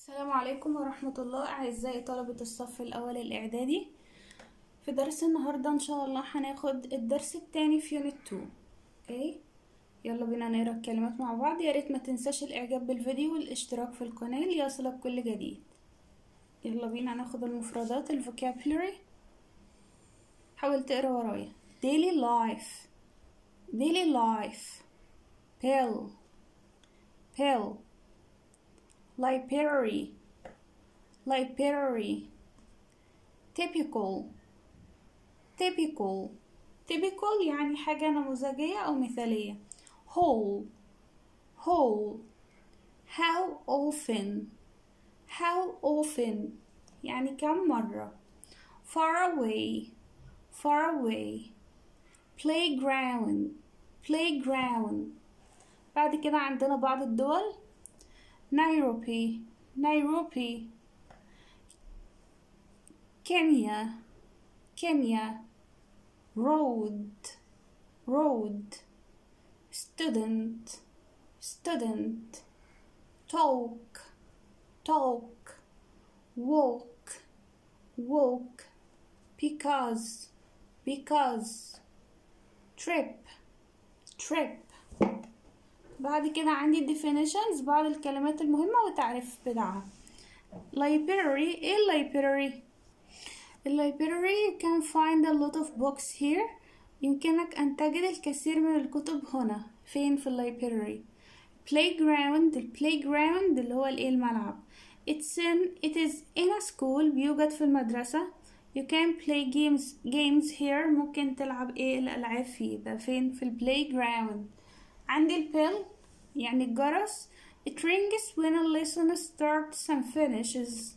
السلام عليكم ورحمة الله أعزائي طلبة الصف الأول الإعدادي في درس النهاردة إن شاء الله هناخد الدرس التاني في يونت 2 أوكي يلا بينا نقرا الكلمات مع بعض يا ريت ما تنساش الإعجاب بالفيديو والاشتراك في القناة ليصلك كل جديد يلا بينا ناخد المفردات الفوكابولري حاول تقرا ورايا daily life daily life pill pill library library typical typical typical يعني حاجة نموذجية أو مثالية whole whole how often how often يعني كم مرة far away far away playground playground بعد كده عندنا بعض الدول نيروبي نيروبي كينيا كينيا road road student student talk talk walk walk because because trip trip بعد كده عندي definitions بعض الكلمات المهمة والتعريف بتاعها library ايه library library you can find a lot of books here يمكنك أن تجد الكثير من الكتب هنا فين في اللايبراري playground ال playground اللي هو الايه الملعب it's in it is in a school بيوجد في المدرسة you can play games games here ممكن تلعب ايه الألعاب فيه ده فين في ال playground عندي البيل يعني الجرس it rings when a lesson starts and finishes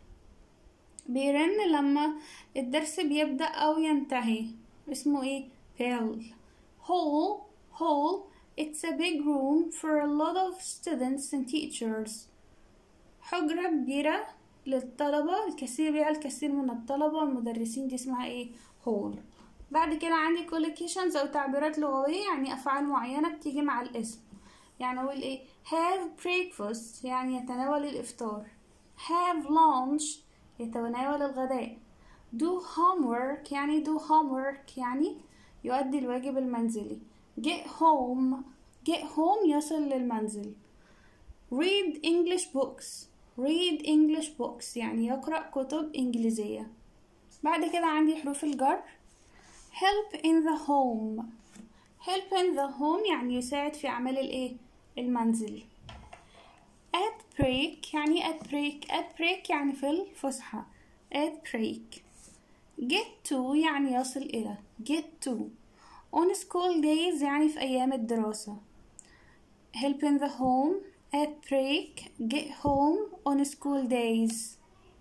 بيرن لما الدرس بيبدأ أو ينتهي اسمه ايه bell hall hall it's a big room for a lot of students and teachers حجرة كبيرة للطلبة الكثير بها الكثير من الطلبة والمدرسين دي اسمها ايه hall بعد كده عندي collocations أو تعبيرات لغوية يعني أفعال معينة بتيجي مع الاسم يعني أقول إيه have breakfast يعني يتناول الإفطار have lunch يتناول الغداء do homework يعني do homework يعني يؤدي الواجب المنزلي get home get home يصل للمنزل read English books read English books يعني يقرأ كتب إنجليزية بعد كده عندي حروف الجر help in the home help in the home يعني يساعد في أعمال الإيه المنزل at break يعني at break at break يعني في الفسحة at break get to يعني يصل إلى get to on school days يعني في أيام الدراسة help in the home at break get home on school days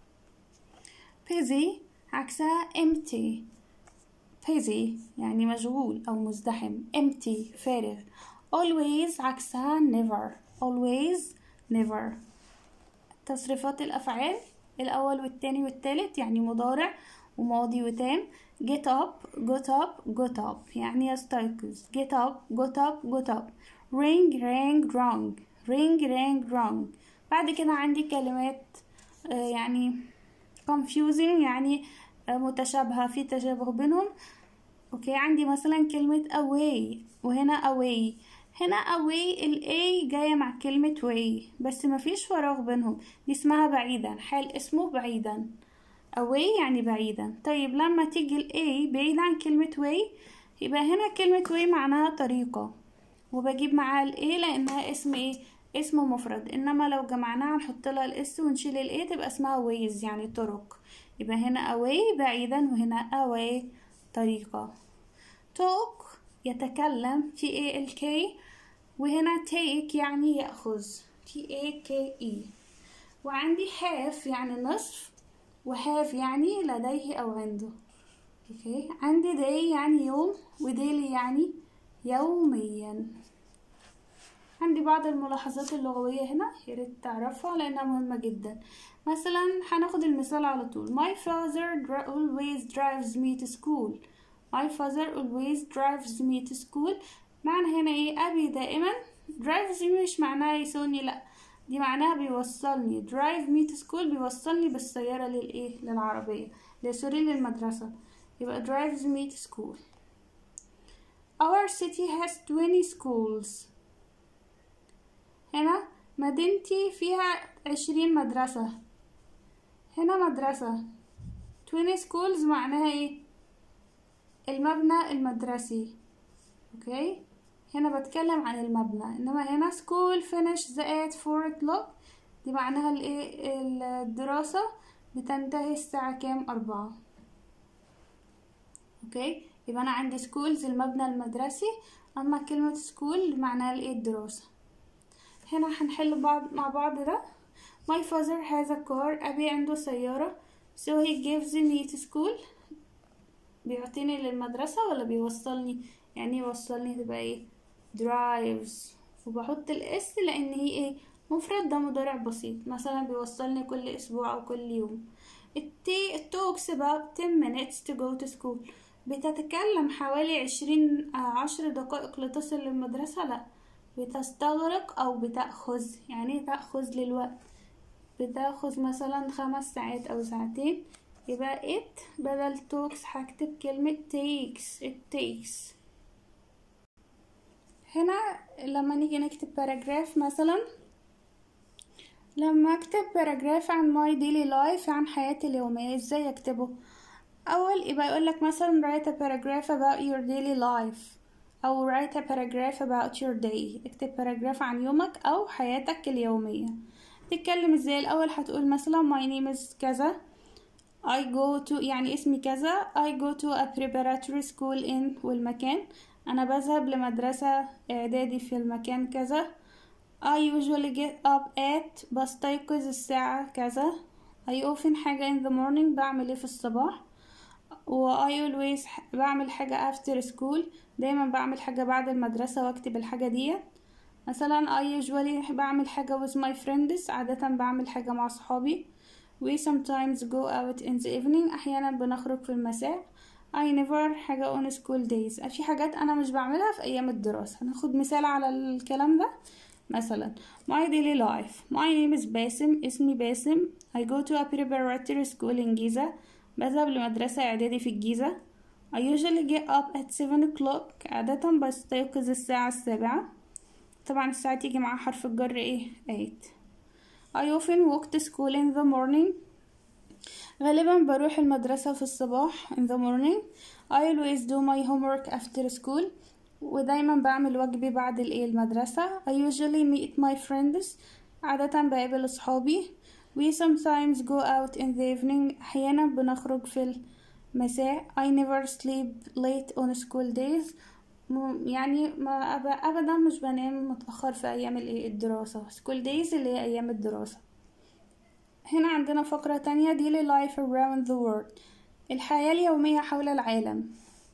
busy عكسها empty busy يعني مشغول أو مزدحم empty فارغ always عكسها never always never تصريفات الأفعال الأول والتاني والتالت يعني مضارع وماضي وتام get up got up got up يعني يستيقظ get up got up got up ring rang rang ring rang rang بعد كده عندي كلمات يعني confusing يعني متشابهة في تشابه بينهم اوكي عندي مثلا كلمة away وهنا away هنا away ال A جاية مع كلمة way بس مفيش فراغ بينهم دي اسمها بعيدا حال اسمه بعيدا away يعني بعيدا طيب لما تيجي ال A بعيد عن كلمة way يبقى هنا كلمة way معناها طريقة وبجيب معاها ال A لأنها اسم ايه اسم مفرد انما لو جمعناها نحط لها الاس ونشيل ال A تبقى اسمها ways يعني طرق يبقى هنا away بعيدا وهنا away طريقة talk يتكلم T A L K وهنا take يعني يأخذ T A K E وعندي have يعني نصف وهاف يعني لديه أو عنده اوكي عندي day يعني يوم وديلي يعني يوميا عندي بعض الملاحظات اللغوية هنا ياريت تعرفها لأنها مهمة جدا مثلا هناخد المثال على طول My father always drives me to school My father always drives me to school معنى هنا ايه أبي دائما drives me مش معناه يسوني لأ دي معناها بيوصلني drive me to school بيوصلني بالسيارة للإيه للعربية سوري للمدرسة يبقى drives me to school our city has 20 schools هنا مدينتي فيها عشرين مدرسة هنا مدرسة 20 schools معناها ايه المبنى المدرسي اوكي هنا بتكلم عن المبنى انما هنا school finish at 4 o'clock دي معناها الايه الدراسة بتنتهي الساعة كام أربعة اوكي يبقى انا عندي schools المبنى المدرسي اما كلمة school معناها الايه الدراسة هنا هنحل بعض مع بعض ده my father has a car أبي عنده سيارة so he gives me to school بيعطيني للمدرسة ولا بيوصلني يعني يوصلني تبقى ايه drives وبحط الاس لان هي ايه مفرد ده مضارع بسيط مثلا بيوصلني كل اسبوع او كل يوم it, it talks about 10 minutes to go to school بتتكلم حوالي عشرين عشر دقائق لتصل للمدرسة لا بتستغرق أو بتأخذ يعني تأخذ للوقت بتاخذ مثلا خمس ساعات أو ساعتين يبقى it بدل talks هكتب كلمة takes it takes هنا لما نيجي نكتب باراجراف مثلا لما اكتب باراجراف عن my daily life عن حياتي اليومية ازاي اكتبه اول يبقى يقولك مثلا write a paragraph about your daily life او write a paragraph about your day اكتب باراجراف عن يومك او حياتك اليومية تتكلم ازاي الاول هتقول مثلا my name is كذا I go to يعني اسمي كذا I go to a preparatory school in والمكان أنا بذهب لمدرسة إعدادي في المكان كذا I usually get up at بستيقظ الساعة كذا I often حاجة in the morning بعمل ايه في الصباح و I always بعمل حاجة after school دايما بعمل حاجة بعد المدرسة واكتب الحاجة دي مثلا I usually بعمل حاجة with my friends عادة بعمل حاجة مع صحابي we sometimes go out in the evening أحيانا بنخرج في المساء I never حاجة on school days في حاجات أنا مش بعملها في أيام الدراسة هناخد مثال على الكلام ده مثلا my daily life my name is باسم اسمي باسم I go to a preparatory school in جيزة بذهب لمدرسة إعدادي في الجيزة I usually get up at 7 o'clock عادة بستيقظ الساعة السابعة طبعا الساعة تيجي مع حرف الجر ايه 8 I often walk to school in the morning غالبا بروح المدرسة في الصباح in the morning I always do my homework after school ودايما بعمل واجبي بعد الايه المدرسة I usually meet my friends عادة بقابل أصحابي we sometimes go out in the evening أحيانا بنخرج في المساء I never sleep late on school days يعني ما أبدا مش بنام متأخر في أيام الدراسة school days اللي هي أيام الدراسة هنا عندنا فقرة تانية daily life around the world الحياة اليومية حول العالم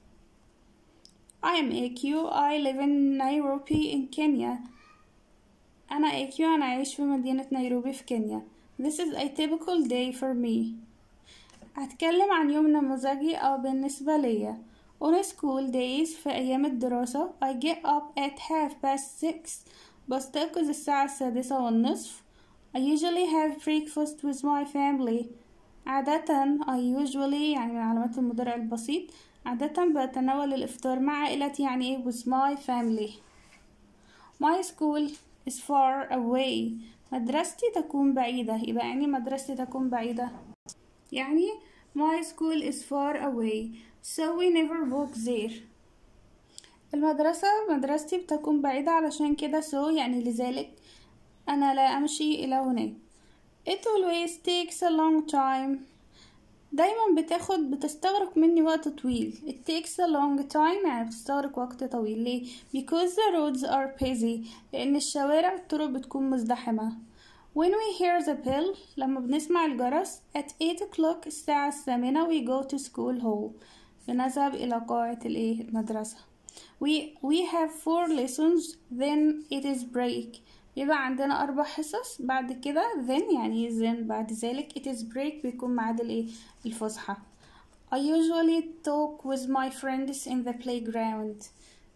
I am AQ I live in Nairobi in Kenya أنا AQ أنا عايش في مدينة نيروبي في كينيا This is a typical day for me هتكلم عن يوم نموذجي أو بالنسبة ليا On school days في أيام الدراسة I get up at half past six بستيقظ الساعة السادسة والنصف I usually have breakfast with my family عادة I usually يعني من علامات المضارع البسيط عادة بتناول الإفطار مع عائلتي يعني إيه with my family My school is far away مدرستي تكون بعيدة يبقى يعني مدرستي تكون بعيدة يعني my school is far away so we never walk there المدرسة مدرستي بتكون بعيدة علشان كده so يعني لذلك أنا لا أمشي إلى هناك It always takes a long time دايما بتاخد بتستغرق مني وقت طويل It takes a long time يعني بتستغرق وقت طويل ليه؟ Because the roads are busy لأن الشوارع الطرق بتكون مزدحمة When we hear the bell لما بنسمع الجرس at 8 o'clock الساعة الثامنة we go to school hall بنذهب إلى قاعة الإيه المدرسة we, we have four lessons then it is break يبقى عندنا أربع حصص بعد كده then يعني then بعد ذلك it is break بيكون ميعاد الإيه الفسحة I usually talk with my friends in the playground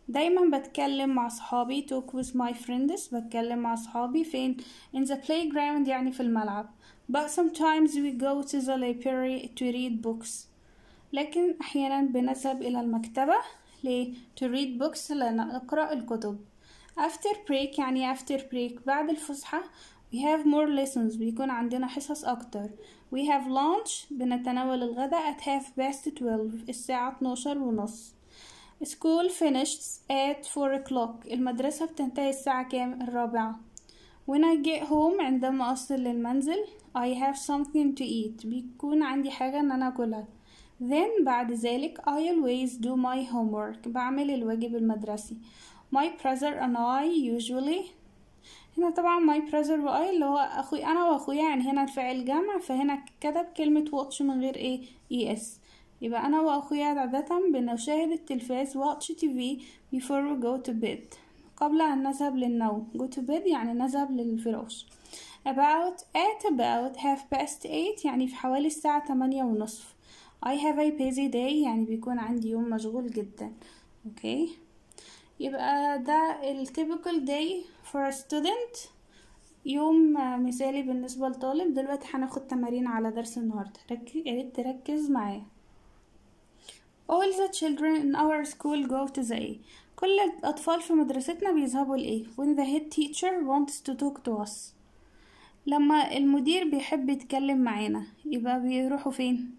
دايما بتكلم مع صحابي talk with my friends بتكلم مع صحابي فين in the playground يعني في الملعب but sometimes we go to the library to read books لكن أحيانا بنذهب إلى المكتبة ل to read books لنقرأ الكتب after break يعني after break بعد الفسحة we have more lessons بيكون عندنا حصص أكتر we have lunch بنتناول الغداء at half past 12 الساعة 12 ونص school finished at 4 o'clock المدرسة بتنتهي الساعة كام الرابعة when I get home عندما أصل للمنزل I have something to eat بيكون عندي حاجة إن أنا أكلها then بعد ذلك I always do my homework بعمل الواجب المدرسي my brother and I usually هنا طبعا my brother و I اللي هو أخوي أنا وأخويا يعني هنا الفعل جمع فهنا كتب كلمة watch من غير إيه إي إس يبقى أنا وأخويا عادة بنشاهد التلفاز watch TV before we go to bed قبل أن نذهب للنوم go to bed يعني نذهب للفراش about at about half past eight يعني في حوالي الساعة تمانية ونصف I have a busy day يعني بيكون عندي يوم مشغول جدا اوكي يبقى ده ال typical day for a student يوم مثالي بالنسبة لطالب دلوقتي هناخد تمارين على درس النهاردة يا ريت تركز معايا All the children in our school go to the A كل الأطفال في مدرستنا بيذهبوا ل A when the head teacher wants to talk to us لما المدير بيحب يتكلم معانا يبقى بيروحوا فين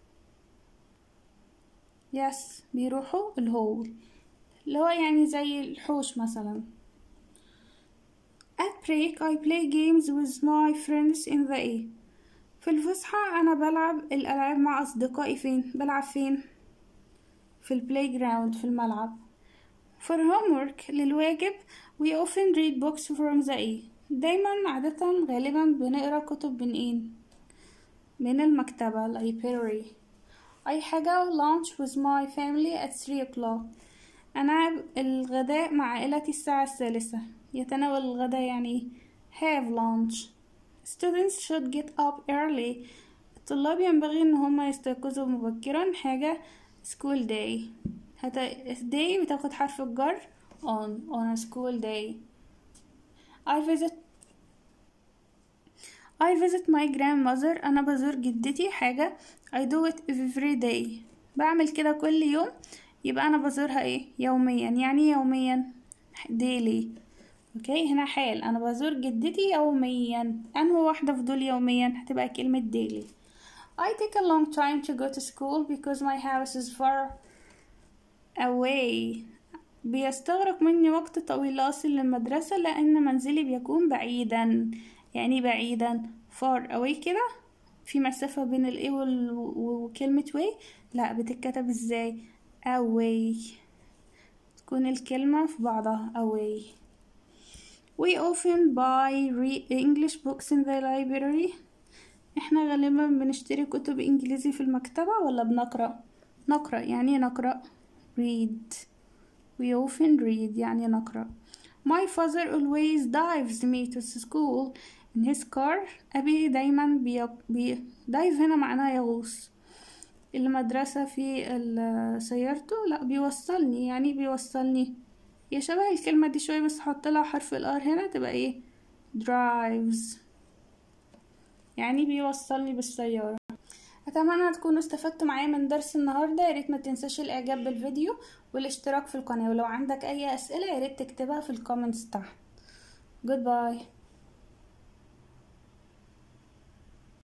يس بيروحوا الهول اللي هو يعني زي الحوش مثلا At break I play games with my friends in the A في الفسحة أنا بلعب الألعاب مع أصدقائي فين؟ بلعب فين؟ في البلاي جراوند في الملعب For homework للواجب we often read books from the A دايما عادة غالبا بنقرا كتب من ايه؟ من المكتبة library أي حاجة lunch with my family at 3 o'clock أنا الغداء مع عائلتي الساعة الثالثة يتناول الغداء يعني have lunch students should get up early الطلاب ينبغي إن هما يستيقظوا مبكرا حاجة school day هت... day بتاخد حرف الجر on on a school day I visit I visit my grandmother أنا بزور جدتي حاجة I do it every day بعمل كده كل يوم يبقى أنا بزورها إيه يوميا يعني يوميا daily اوكي هنا حال أنا بزور جدتي يوميا أنه واحدة في دول يوميا هتبقى كلمة daily I take a long time to go to school because my house is far away بيستغرق مني وقت طويل لأصل للمدرسة لأن منزلي بيكون بعيدا يعني بعيدا far away كده في مسافة بين ال A وال... وكلمة way لا بتتكتب ازاي away تكون الكلمة في بعضها away we often buy English books in the library احنا غالبا بنشتري كتب انجليزي في المكتبة ولا بنقرأ نقرأ يعني نقرأ read we often read يعني نقرأ my father always drives me to school in his car أبي دايما بي... بي... دايف هنا معناه يغوص المدرسة في سيارته لا بيوصلني يعني بيوصلني هي شبه الكلمة دي شوية بس حط لها حرف الار هنا تبقى ايه drives يعني بيوصلني بالسيارة أتمنى تكونوا استفدتوا معايا من درس النهاردة ياريت ما تنساش الإعجاب بالفيديو والاشتراك في القناة ولو عندك أي أسئلة ياريت تكتبها في الكومنتس تحت Goodbye